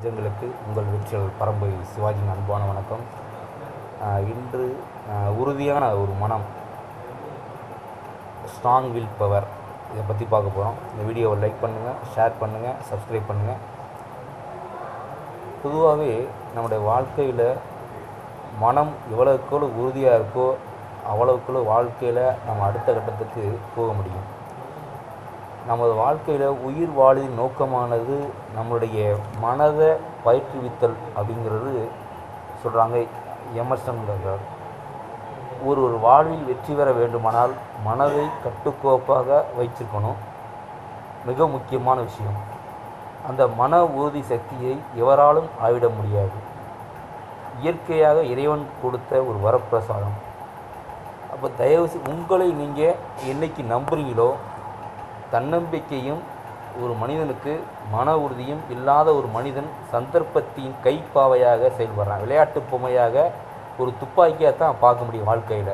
நெஞ்சங்களுக்கு உங்கள் வெற்றியாளர் பரம்பரை சிவாஜியின் அன்பான வணக்கம் ஆஹ் இன்று ஆஹ் உறுதியான ஒரு மனம் ஸ்ட்ராங் வில் பவர் இதை பற்றி பார்க்க போகிறோம் இந்த வீடியோவை லைக் பண்ணுங்கள் ஷேர் பண்ணுங்கள் சப்ஸ்கிரைப் பண்ணுங்கள் பொதுவாகவே நம்முடைய வாழ்க்கையில் மனம் எவ்வளவுக்கு உறுதியாக இருக்கோ அவ்வளவுக்குள்ள வாழ்க்கையில் நம்ம அடுத்த கட்டத்துக்கு போக முடியும் நமது வாழ்க்கையில் உயிர் வாழின் நோக்கமானது நம்மளுடைய மனதை பயிற்றுவித்தல் அப்படிங்கிறது சொல்கிறாங்க எமர்சன்கிறார் ஒரு ஒரு வாழ்வில் வெற்றி பெற வேண்டுமானால் மனதை கட்டுக்கோப்பாக வைச்சிருக்கணும் மிக முக்கியமான விஷயம் அந்த மன உறுதி சக்தியை எவராலும் ஆவிட முடியாது இயற்கையாக இறைவன் கொடுத்த ஒரு வரப்பிரசாதம் அப்போ தயவு செய்- உங்களை நீங்கள் என்னைக்கு நம்புறீங்களோ தன்னம்பிக்கையும் ஒரு மனிதனுக்கு மன உறுதியும் இல்லாத ஒரு மனிதன் சந்தர்ப்பத்தின் கைப்பாவையாக செயல்படுறான் விளையாட்டு பொம்மையாக ஒரு துப்பாக்கியாக தான் பார்க்க முடியும் வாழ்க்கையில்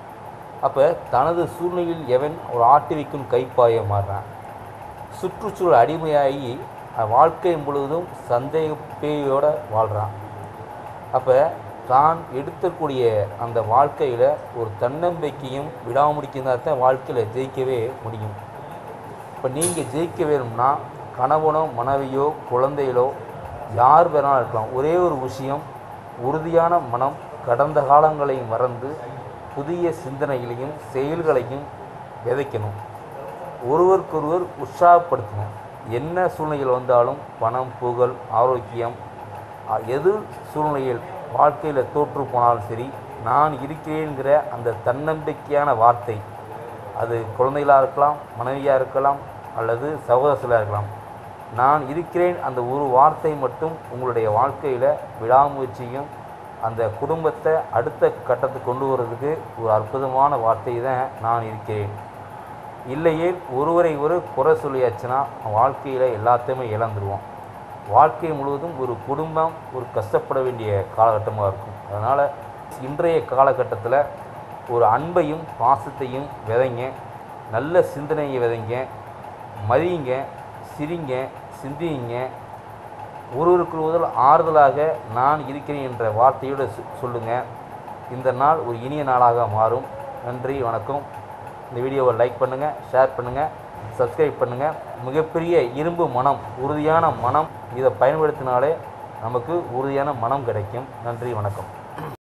அப்போ தனது சூழ்நிலையில் எவன் ஒரு ஆட்டி வைக்கும் கைப்பாயை மாறுறான் சுற்றுச்சூழல் அடிமையாகி அவன் வாழ்க்கை முழுவதும் சந்தேக பேயோட வாழ்கிறான் அப்போ தான் எடுக்கக்கூடிய அந்த வாழ்க்கையில் ஒரு தன்னம்பிக்கையும் விடாமுடிக்கும் தான் வாழ்க்கையில் ஜெயிக்கவே முடியும் இப்போ நீங்கள் ஜெயிக்க வேணும்னா கணவனோ மனைவியோ குழந்தைகளோ யார் வேணாலும் இருக்கலாம் ஒரே ஒரு விஷயம் உறுதியான மனம் கடந்த காலங்களை மறந்து புதிய சிந்தனைகளையும் செயல்களையும் விதைக்கணும் ஒருவருக்கொருவர் உற்சாகப்படுத்தணும் என்ன சூழ்நிலைகள் வந்தாலும் பணம் புகழ் ஆரோக்கியம் அ- எது சூழ்நிலையில் வாழ்க்கையில் தோற்று போனாலும் சரி நான் இருக்கிறேங்கிற அந்த தன்னம்பிக்கையான வார்த்தை அது குழந்தைகளாக இருக்கலாம் மனைவியாக இருக்கலாம் அல்லது சகோதரர்களாக இருக்கலாம் நான் இருக்கிறேன் அந்த ஒரு வார்த்தை மட்டும் உங்களுடைய வாழ்க்கையில் விடாமுயற்சியும் அந்த குடும்பத்தை அடுத்த கட்டத்துக்கு கொண்டு வர்றதுக்கு ஒரு அற்புதமான வார்த்தை தான் நான் இருக்கிறேன் இல்லையே ஒருவரை ஒரு குறை சொல்லியாச்சுன்னா வாழ்க்கையில் எல்லாத்தையுமே இழந்துருவோம் வாழ்க்கை முழுவதும் ஒரு குடும்பம் ஒரு கஷ்டப்பட வேண்டிய காலகட்டமாக இருக்கும் அதனால் இன்றைய காலகட்டத்தில் ஒரு அன்பையும் பாசத்தையும் விதைங்க நல்ல சிந்தனையை விதைங்க மதியுங்க சிரிங்க சிந்தியுங்க ஒருவருக்கு ஒருவர் ஆறுதலாக நான் இருக்கிறேன் என்ற வார்த்தையோடு சொ- சொல்லுங்க இந்த நாள் ஒரு இனிய நாளாக மாறும் நன்றி வணக்கம் இந்த வீடியோவை லைக் பண்ணுங்கள் ஷேர் பண்ணுங்கள் சப்ஸ்கிரைப் பண்ணுங்கள் மிகப்பெரிய இரும்பு மனம் உறுதியான மனம் இதை பயன்படுத்தினாலே நமக்கு உறுதியான மனம் கிடைக்கும் நன்றி வணக்கம்